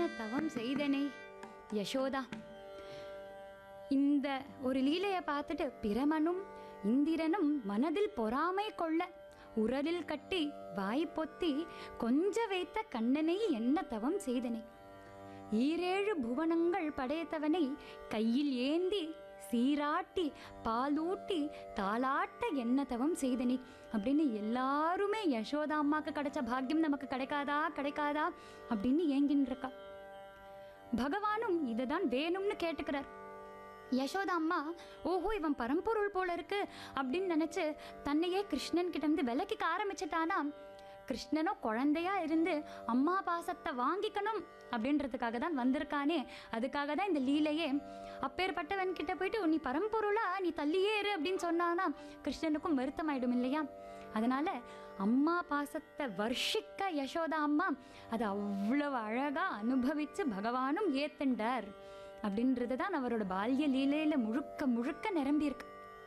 தவம் செய்தனே யசோதா இந்த ஒரு லீலையை பார்த்துட்டு பிரமனும் இந்திரனும் மனதில் பொறாமை கொள்ள உரலில் கட்டி வாய் பொத்தி கொஞ்ச வைத்த கண்ணனை என்ன தவம் செய்தனை ஈரேழு புவனங்கள் படைத்தவனை கையில் ஏந்தி சீராட்டி பாலூட்டி தாளாட்ட என்ன தவம் செய்தனி அப்படின்னு எல்லாருமே யசோதா அம்மாக்கு கிடைச்ச பாக்கியம் நமக்கு கிடைக்காதா கிடைக்காதா அப்படின்னு ஏங்கின்னு பகவானும் இதை தான் வேணும்னு கேட்டுக்கிறார் யசோதா அம்மா ஓஹோ இவன் பரம்பொருள் போல இருக்கு அப்படின்னு நினைச்சு தன்னையே கிருஷ்ணன் கிட்ட இருந்து விலக்கிக்க ஆரம்பிச்சிட்டானா கிருஷ்ணனோ குழந்தையா இருந்து அம்மா பாசத்தை வாங்கிக்கணும் அப்படின்றதுக்காக தான் வந்திருக்கானே அதுக்காக தான் இந்த லீலையே அப்பேற்பட்டவன் கிட்ட போயிட்டு நீ பரம்பொருளா நீ தள்ளியே இரு அப்படின்னு சொன்னானா கிருஷ்ணனுக்கும் வருத்தமாயிடும் இல்லையா அதனால அம்மா பாசத்தை வர்ஷிக்க யசோதா அம்மா அதை அவ்வளவு அழகா அனுபவிச்சு பகவானும் ஏத்துண்டார் அப்படின்றது தான் அவரோட பால்ய லீலையில முழுக்க முழுக்க நிரம்பியிருக்கு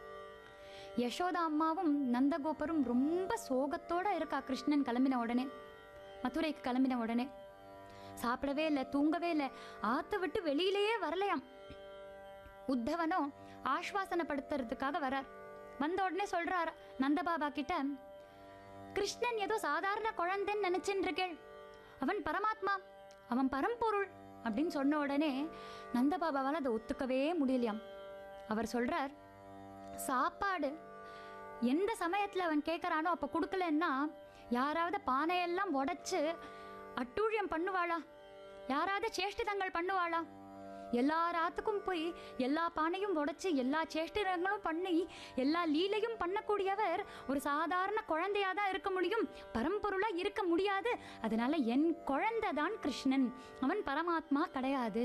யசோதா அம்மாவும் நந்தகோபரும் ரொம்ப சோகத்தோட இருக்கா கிருஷ்ணன் கிளம்பின உடனே மதுரைக்கு கிளம்பின உடனே சாப்பிடவே இல்லை தூங்கவே இல்லை ஆத்த விட்டு வெளியிலேயே வரலையாம் உத்தவனோ ஆஸ்வாசனப்படுத்துறதுக்காக வரார் வந்த உடனே சொல்றார் நந்தபாபா கிட்ட கிருஷ்ணன் ஏதோ சாதாரண குழந்தைன்னு நினைச்சுன்னு இருக்கேள் அவன் பரமாத்மா அவன் பரம்பொருள் அப்படின்னு சொன்ன உடனே நந்தபாபாவால் அதை ஒத்துக்கவே முடியலையாம் அவர் சொல்றார் சாப்பாடு எந்த சமயத்தில் அவன் கேட்குறானோ அப்போ கொடுக்கலன்னா யாராவது பானையெல்லாம் உடைச்சு அட்டூழியம் பண்ணுவாளா யாராவது சேஷ்டிதங்கள் பண்ணுவாளா எல்லா ராத்துக்கும் போய் எல்லா பானையும் உடைச்சு எல்லா சேஷ்டிதங்களும் பண்ணி எல்லா லீலையும் பண்ணக்கூடியவர் ஒரு சாதாரண குழந்தையா தான் இருக்க முடியும் பரம்பொருளா இருக்க முடியாது அதனால என் குழந்தை தான் கிருஷ்ணன் அவன் பரமாத்மா கிடையாது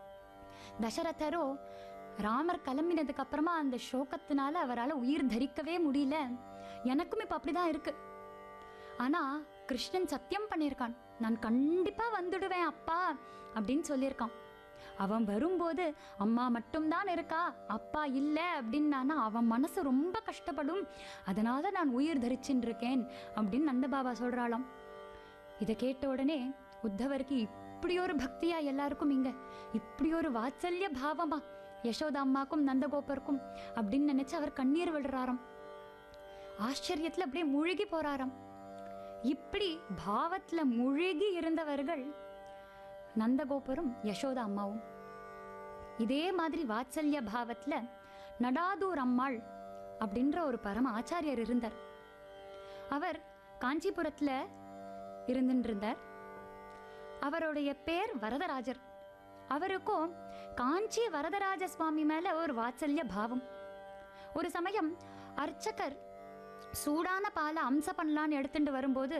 தசரதரோ ராமர் கிளம்பினதுக்கு அப்புறமா அந்த சோகத்தினால அவரால் உயிர் தரிக்கவே முடியல எனக்கும் இப்போ அப்படிதான் இருக்கு ஆனா கிருஷ்ணன் சத்தியம் பண்ணியிருக்கான் நான் கண்டிப்பா வந்துடுவேன் அப்பா அப்படின்னு சொல்லியிருக்கான் அவன் வரும்போது அம்மா மட்டும்தான் இருக்கா அப்பா இல்லை அப்படின்னானா அவன் மனசு ரொம்ப கஷ்டப்படும் அதனால நான் உயிர் தரிச்சுன்னு இருக்கேன் அப்படின்னு நந்தபாபா சொல்றாளாம் இதை கேட்ட உடனே உத்தவருக்கு இப்படி ஒரு பக்தியா எல்லாருக்கும் இங்க இப்படி ஒரு வாத்சல்ய பாவமா யசோதா அம்மாக்கும் நந்தகோபருக்கும் அப்படின்னு நினைச்சு அவர் கண்ணீர் விடுறாராம் ஆச்சரியத்துல அப்படியே முழுகி போறாராம் இப்படி பாவத்துல முழுகி இருந்தவர்கள் நந்தகோபரும் யசோதா அம்மாவும் இதே மாதிரி வாத்சல்ய பாவத்துல நடாதூர் அம்மாள் அப்படின்ற ஒரு பரம ஆச்சாரியர் இருந்தார் அவர் காஞ்சிபுரத்துல இருந்துட்டு இருந்தார் அவருடைய பேர் வரதராஜர் அவருக்கும் காஞ்சி வரதராஜ சுவாமி மேல ஒரு வாத்சல்ய பாவம் ஒரு சமயம் அர்ச்சகர் சூடான பாலை அம்ச பண்ணலான்னு எடுத்துட்டு வரும்போது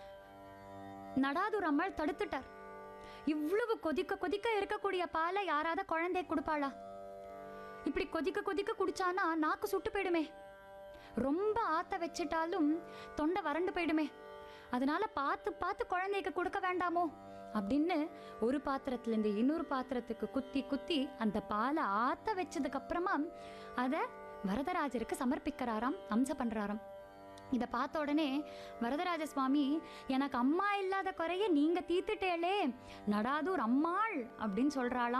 நடாதூர் அம்மாள் தடுத்துட்டார் இவ்வளவு கொதிக்க கொதிக்க இருக்கக்கூடிய பாலை யாராவது குழந்தை கொடுப்பாளா இப்படி கொதிக்க கொதிக்க குடிச்சானா நாக்கு சுட்டு போயிடுமே ரொம்ப ஆத்த வச்சிட்டாலும் தொண்டை வறண்டு போயிடுமே அதனால பார்த்து பார்த்து குழந்தைக்கு கொடுக்க வேண்டாமோ அப்படின்னு ஒரு பாத்திரத்துல இருந்து இன்னொரு பாத்திரத்துக்கு குத்தி குத்தி அந்த பாலை ஆத்த வச்சதுக்கு அப்புறமா அதை வரதராஜருக்கு சமர்ப்பிக்கிறாராம் அம்ச பண்றாராம் இதை பார்த்த உடனே வரதராஜ சுவாமி எனக்கு அம்மா இல்லாத குறைய நீங்க தீத்துட்டேளே நடாதூர் அம்மாள் அப்படின்னு சொல்றாளாம்